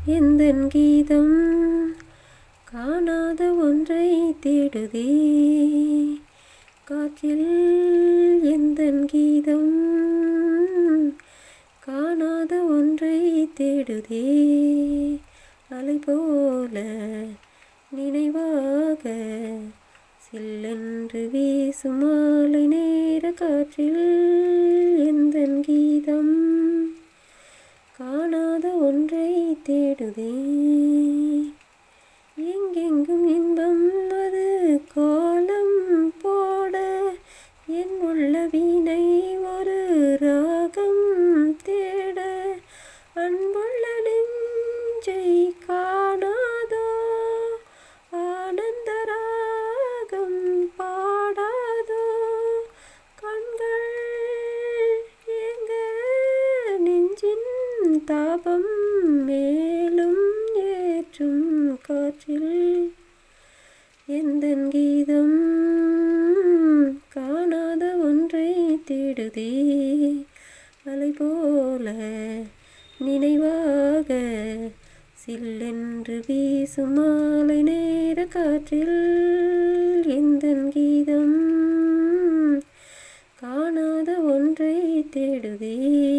எந்தன் கீதம் காணாத ஒன்றை தேடுதே காற்றில் எந்தன் கீதம் காணாத ஒன்றை தேடுதே அலை போல நினைவாக சில்லென்று வீசும் மாலை நேர காற்றில் எந்தன் கீதம் காணாத ஒன்றை தேடுதே எங்கெங்கும் இன்பம் அது கோலம் போட என் உள்ள வீணை ஒரு ராகம் தேட அன்புள்ள நெஞ்சை காணாதோ ஆனந்த ராகம் பாடாதோ கண்கள் எங்க நெஞ்சின் தாபம் மேலும் ஏற்றும் காற்றில் எந்தன் கீதம் காணாத ஒன்றை தேடுதே அலை போல நினைவாக சில்லென்று வீசும் மாலை நேர காற்றில் எந்தன் கீதம் காணாத ஒன்றை தேடுதே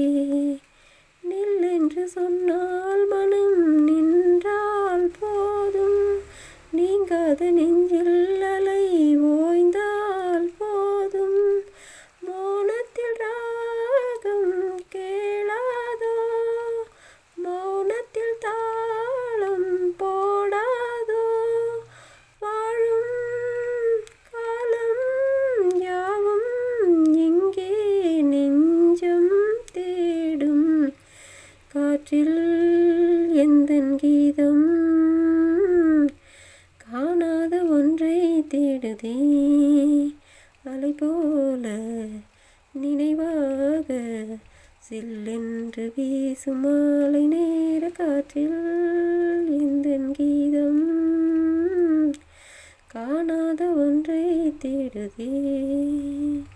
நில் என்று சொன்னால் மனம் நின்றால் போதும் நீங்காத நெஞ்சில் அலை ஓய்ந்தால் போதும் மௌனத்தில் ராகம் கேளாதோ மௌனத்தில் தாளம் போடாதோ வாழும் காலம் யாவும் எங்கே நெஞ்சம் தேடும் காற்றில் எந்தன் கீதம் காணாத ஒன்றை தேடுதே அலை போல நினைவாக சில்லென்று வீசும் மாலை நேர காற்றில் எந்தன் கீதம் காணாத ஒன்றை தேடுதே